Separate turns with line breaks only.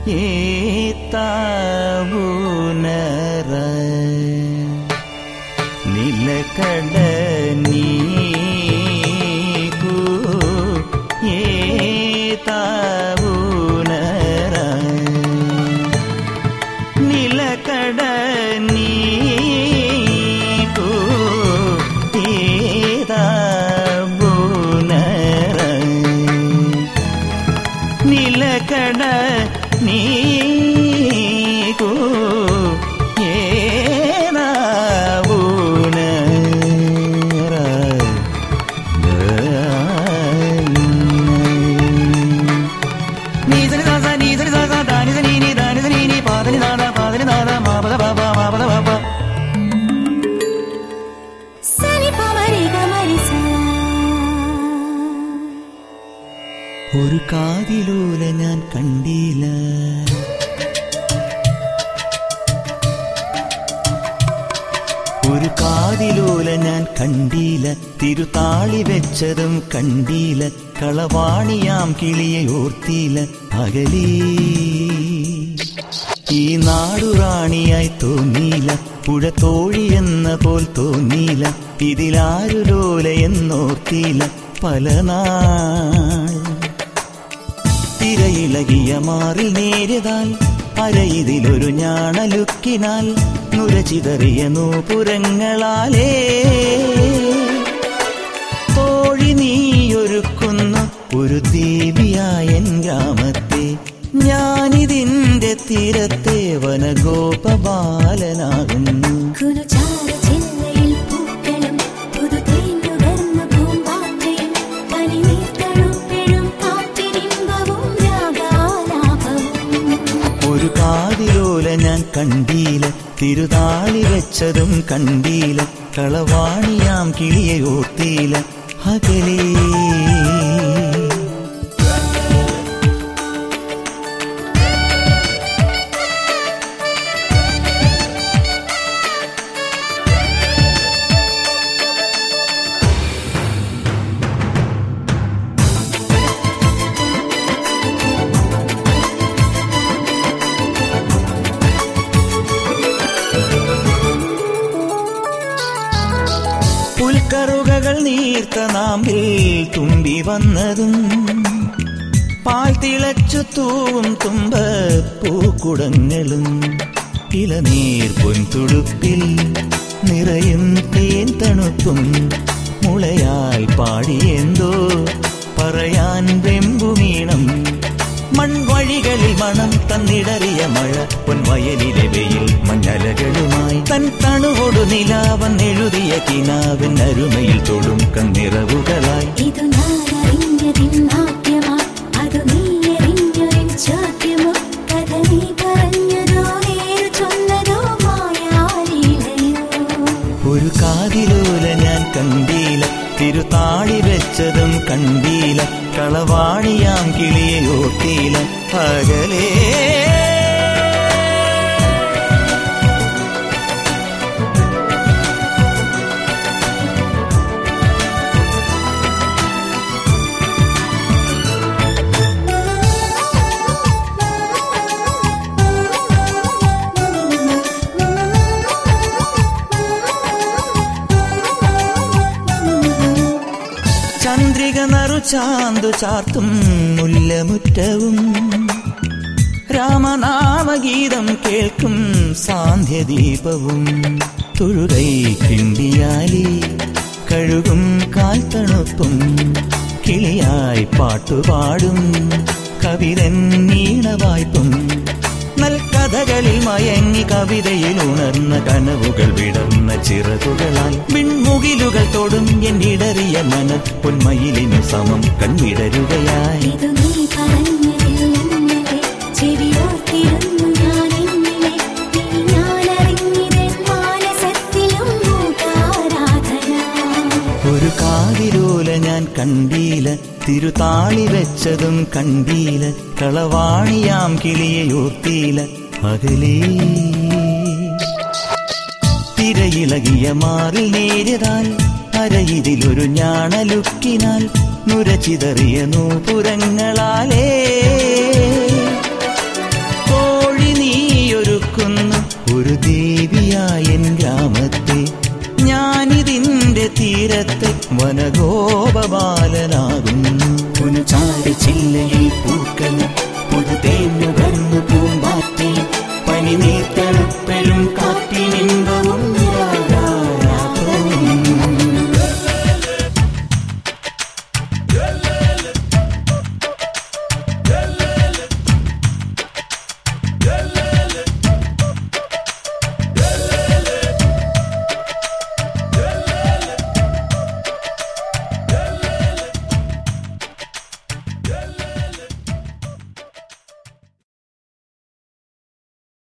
ഏത്താവൂനറ നിലക്കട നീക്കു ഏത്താവൂനറ നിലക്കട നീക്കു ഏതാവൂനറ నిలకడ నీకు ఏనావునరా నీదని దాస నీదని దాస దానిద నీని దానిద నీని పాదని దాద పాదని దాద మాపద బాబ మాపద బాబ
సలి పమరి గమరి సా
ഒരു കാതിലൂല ഞാൻ കണ്ടില്ല ഒരു കാതിലൂല ഞാൻ കണ്ടില്ല തിരുതാളി വെച്ചതും കണ്ടില്ല കളവാണിയാം കിളിയെ ഓർത്തില്ല പകലീ ഈ നാടുറാണിയായി തോന്നിയില്ല പുഴ തോഴി എന്ന പോൽ തോന്നിയില്ല ഇതിലാരു ലോല എന്നോർത്തിയില്ല പല നാൾ തിരയിളകിയ മാറിൽ നേരിതാൽ അരയിതിലൊരു ഞാണലുക്കിനാൽ നുരചിതറിയ നൂപുരങ്ങളാലേ തോഴി നീയൊരുക്കുന്ന ഒരു ദേവിയായ എൻ ഗ്രാമത്തെ ഞാനിതിന്റെ തീരത്തെ വനഗോപബാലനാകുന്നു
കുനുചാര ചില്ലയിൽ പൂക്കളും പുതുതേനുകർന്ന പൂമ്പാറ്റയും പനിനീർത്തണുപ്പിഴും കാറ്റിരിമ്പവും രാഗാലാപവും
ഒരു കാതിലോല ഞാൻ കണ്ടീല തിരുതാളി വെച്ചതും കണ്ടീല കളവാണിയാം കിളിയെ ഓർത്തീല അകലേ പുൽക്കറുകകൾ നീർത്ത നാമ്പിൽ തുമ്പി വന്നതും പാൽ തിളച്ചു തൂവും തുമ്പ പൂക്കുടങ്ങളും ഇളനീർ പൊൻതുടുപ്പിൽ നിറയും തേൻ തണുപ്പും മുളയാൽ പാടിയെന്തോ പറയാൻ വെമ്പുമീണം മൺവഴികളിൽ മണം തന്നിടറിയ മഴ പൊൻവയലിലെ വെയിൽ മഞ്ഞലകളുമായി തൻ തണുവൊടു നിലാവൻ എഴുതിയ കിനാവിൻ അരുമയിൽ തൊടും കണ്ണിറവുകളായി
ഇതു ഞാനറിഞ്ഞതിൻ നാട്യമാ അതു നീ എറിഞ്ഞൊരിൻ ചോദ്യമോ കഥ നീ പറഞ്ഞതോ നേരു ചൊന്നതോ മായാലീലയോ
ഒരു കാതിലൂല ഞാൻ കണ്ടീല തിരുതാളി വെച്ചതും കണ്ടീല കളവാണിയാം കിളിയെ ഓർത്തീല പകലേ ചന്ദ്രിക നറു ചാന്തു ചാർത്തും മുല്ലമുറ്റവും രാമനാമഗീതം കേൾക്കും സാന്ധ്യദീപവും തൊഴുകൈ കിണ്ടിയാലി കഴുകും കാൽത്തണുപ്പും കിളിയായി പാട്ടുപാടും കവിതൻ നീണവായ്പും നൽകഥകളിൽ മയങ്ങി കവിതയിൽ ഉണർന്ന കനവുകൾ വിടർന്ന ചിറകുകളാൽ വിൺമുകിലുകൾ തൊടും എന്നിടറിയ മന പൊന്മയിലിനു സമം കൺവിടരുകയായി
ഇതു നീ പറഞ്ഞതിൽ ഇന്നലെ ചെവിയോർത്തിരുന്നു ഞാൻ ഇന്നലെ നീ ഞാനറിഞ്ഞിതൻ മാനസത്തിലും മൂകാരാധന
ഒരു കാതിരോല ഞാൻ കണ്ടീല തിരുതാളി വെച്ചതും കണ്ടീല കളവാണിയാം കിളിയെ ഓർത്തീല അകലേ തിരയിളകിയ മാറിൽ നേരിതാൽ അരയിതിലൊരു ഞാണലുക്കിനാൽ നുരചിതറിയ നൂപുരങ്ങളാലേ വനഗോപബാലനാകുന്നു പുനചാരി ചില്ലയിൽ പൂക്കളും പുതുതേൻ നുകർന്നു പൂമ്പാറ്റയും പനിനീർത്തണ